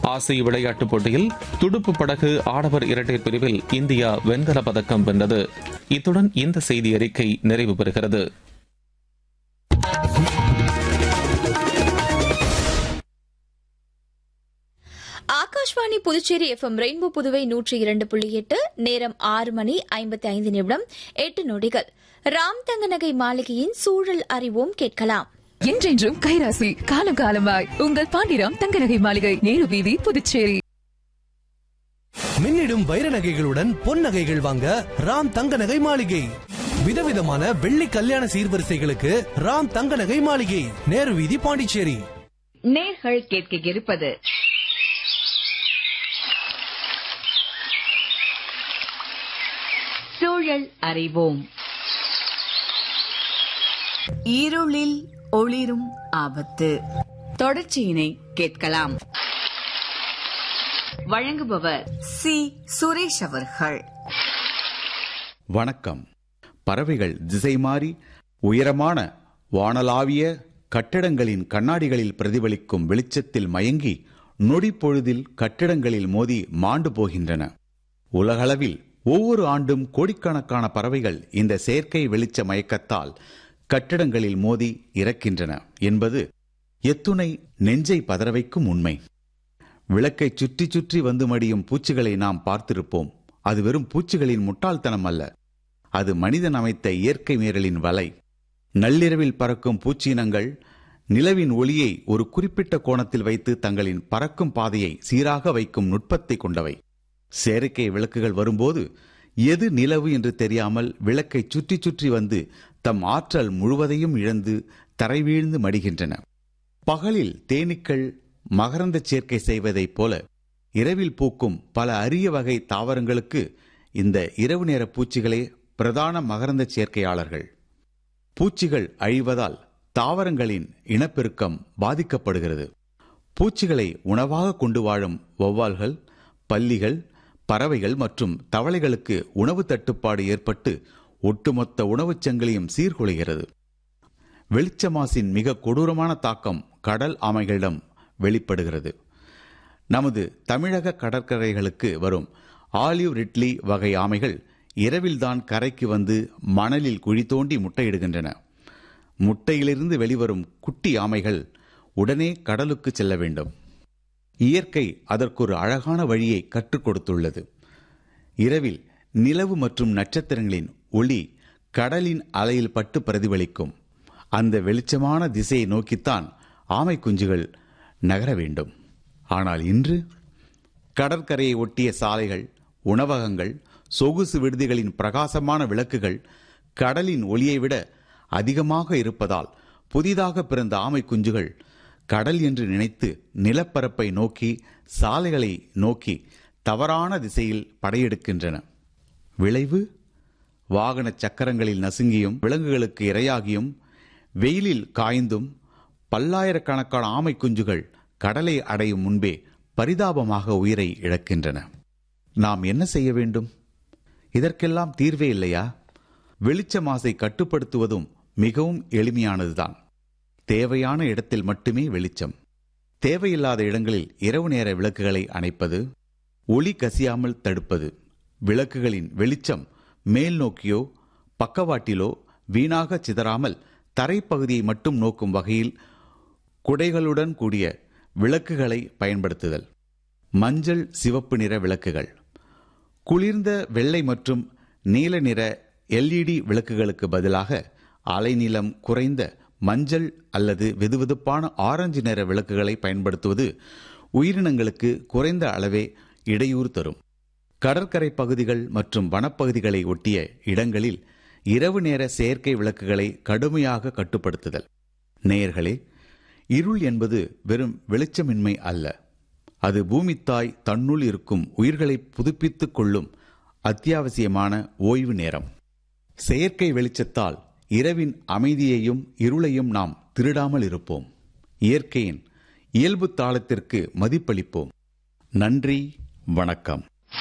ஆசிய விளையாட்டுப் போட்டியில் துடுப்பு படகு ஆடவர் இரட்டையர் பிரிவில் இந்தியா வெண்கலப் பதக்கம் வென்றது இத்துடன் இந்த செய்தி அறிக்கை நிறைவு பெறுகிறது ஆகாஷ்வாணி புதுச்சேரி எஃப்எம் ரெயின்போ புதுவை நூற்றி இரண்டு புள்ளி எட்டு நேரம் ஆறு மணி ஐம்பத்தி ஐந்து நிமிடம் எட்டு நொடிகள் ராம் தங்கநகை மாளிகையின் சூழல் அறிவோம் கேட்கலாம் என்றென்றும் கைராசி காலம் காலமாய் உங்கள் பாண்டிராம் தங்கநகை மாளிகை நேரு வீதி புதுச்சேரி மின்னிடும் வைர நகைகளுடன் பொன் நகைகள் வாங்க ராம் தங்க நகை மாளிகை விதவிதமான வெள்ளி கல்யாண சீர்வரிசைகளுக்கு ராம் தங்க நகை மாளிகை நேரு வீதி பாண்டிச்சேரி நேர்கள் கேட்க இருப்பது சூழல் அறிவோம் இருளில் ஒளிரும் ஆபத்து தொடர்ச்சியினை கேட்கலாம் வழங்குபவர் சி சுரேஷ் அவர்கள் வணக்கம் பறவைகள் திசை மாறி உயரமான வானளாவிய கட்டிடங்களின் கண்ணாடிகளில் பிரதிபலிக்கும் வெளிச்சத்தில் மயங்கி நொடி பொழுதில் கட்டிடங்களில் மோதி மாண்டு போகின்றன உலகளவில் ஒவ்வொரு ஆண்டும் கோடிக்கணக்கான பறவைகள் இந்த செயற்கை வெளிச்ச மயக்கத்தால் கட்டிடங்களில் மோதி இறக்கின்றன என்பது எத்துணை நெஞ்சை பதறவைக்கும் உண்மை விளக்கை சுற்றி சுற்றி வந்து மடியும் பூச்சிகளை நாம் பார்த்திருப்போம் அது வெறும் பூச்சிகளின் முட்டாள்தனம் அல்ல அது மனிதன் அமைத்த இயற்கை மீறலின் வலை நள்ளிரவில் பறக்கும் பூச்சியினங்கள் நிலவின் ஒளியை ஒரு குறிப்பிட்ட கோணத்தில் வைத்து தங்களின் பறக்கும் பாதையை சீராக வைக்கும் நுட்பத்தை கொண்டவை செயற்கை விளக்குகள் வரும்போது எது நிலவு என்று தெரியாமல் விளக்கை சுற்றி சுற்றி வந்து தம் ஆற்றல் முழுவதையும் இழந்து தரை வீழ்ந்து மடிகின்றன பகலில் தேனீக்கள் மகரந்த சேர்க்கை செய்வதைப் போல இரவில் பூக்கும் பல அரிய வகை தாவரங்களுக்கு இந்த இரவு நேர பூச்சிகளே பிரதான மகரந்த சேர்க்கையாளர்கள் பூச்சிகள் அழிவதால் தாவரங்களின் இனப்பெருக்கம் பாதிக்கப்படுகிறது பூச்சிகளை உணவாக கொண்டு வாழும் வௌவால்கள் பல்லிகள் பறவைகள் மற்றும் தவளைகளுக்கு உணவு தட்டுப்பாடு ஏற்பட்டு ஒட்டுமொத்த உணவுச் சங்கிலியும் சீர்குலைகிறது வெளிச்சமாசின் மிக கொடூரமான தாக்கம் கடல் ஆமைகளிடம் வெளிப்படுகிறது நமது தமிழக கடற்கரைகளுக்கு வரும் ஆலிவ் ரிட்லி வகை ஆமைகள் இரவில்தான் கரைக்கு வந்து மணலில் குழி தோண்டி முட்டையிடுகின்றன முட்டையிலிருந்து வெளிவரும் குட்டி ஆமைகள் உடனே கடலுக்கு செல்ல வேண்டும் இயற்கை அதற்கொரு அழகான வழியை கற்றுக் கொடுத்துள்ளது இரவில் நிலவு மற்றும் நட்சத்திரங்களின் ஒளி கடலின் அலையில் பட்டு பிரதிபலிக்கும் அந்த வெளிச்சமான திசையை நோக்கித்தான் ஆமை குஞ்சுகள் நகர வேண்டும் ஆனால் இன்று கடற்கரையை ஒட்டிய சாலைகள் உணவகங்கள் சொகுசு விடுதிகளின் பிரகாசமான விளக்குகள் கடலின் ஒளியை விட அதிகமாக இருப்பதால் புதிதாக பிறந்த ஆமை குஞ்சுகள் கடல் என்று நினைத்து நிலப்பரப்பை நோக்கி சாலைகளை நோக்கி தவறான திசையில் படையெடுக்கின்றன விளைவு வாகன சக்கரங்களில் நசுங்கியும் விலங்குகளுக்கு இரையாகியும் வெயிலில் காய்ந்தும் பல்லாயிரக்கணக்கான ஆமை குஞ்சுகள் கடலை அடையும் முன்பே பரிதாபமாக உயிரை இழக்கின்றன நாம் என்ன செய்ய வேண்டும் இதற்கெல்லாம் தீர்வே இல்லையா வெளிச்ச மாசை கட்டுப்படுத்துவதும் மிகவும் எளிமையானதுதான் தேவையான இடத்தில் மட்டுமே வெளிச்சம் தேவையில்லாத இடங்களில் இரவு நேர விளக்குகளை அணைப்பது ஒளி கசியாமல் தடுப்பது விளக்குகளின் வெளிச்சம் மேல் நோக்கியோ பக்கவாட்டிலோ வீணாக சிதறாமல் தரைப்பகுதியை மட்டும் நோக்கும் வகையில் குடைகளுடன் கூடிய விளக்குகளை பயன்படுத்துதல் மஞ்சள் சிவப்பு நிற விளக்குகள் குளிர்ந்த வெள்ளை மற்றும் நீல நிற எல்இடி விளக்குகளுக்கு பதிலாக அலைநீளம் குறைந்த மஞ்சள் அல்லது வெதுவெதுப்பான ஆரஞ்சு நிற விளக்குகளை பயன்படுத்துவது உயிரினங்களுக்கு குறைந்த அளவே இடையூறு தரும் கடற்கரை பகுதிகள் மற்றும் வனப்பகுதிகளை ஒட்டிய இடங்களில் இரவு நேர செயற்கை விளக்குகளை கடுமையாக கட்டுப்படுத்துதல் நேயர்களே இருள் என்பது வெறும் வெளிச்சமின்மை அல்ல அது பூமித்தாய் தன்னுள் இருக்கும் உயிர்களை புதுப்பித்துக் கொள்ளும் அத்தியாவசியமான ஓய்வு நேரம் செயற்கை வெளிச்சத்தால் இரவின் அமைதியையும் இருளையும் நாம் திருடாமல் இருப்போம் இயற்கையின் இயல்பு தாளத்திற்கு மதிப்பளிப்போம் நன்றி வணக்கம்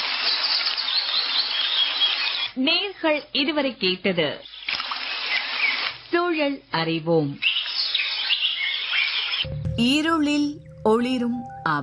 நேர்கள் இதுவரை கேட்டது சூழல் அறிவோம் இருளில் ஒளிரும்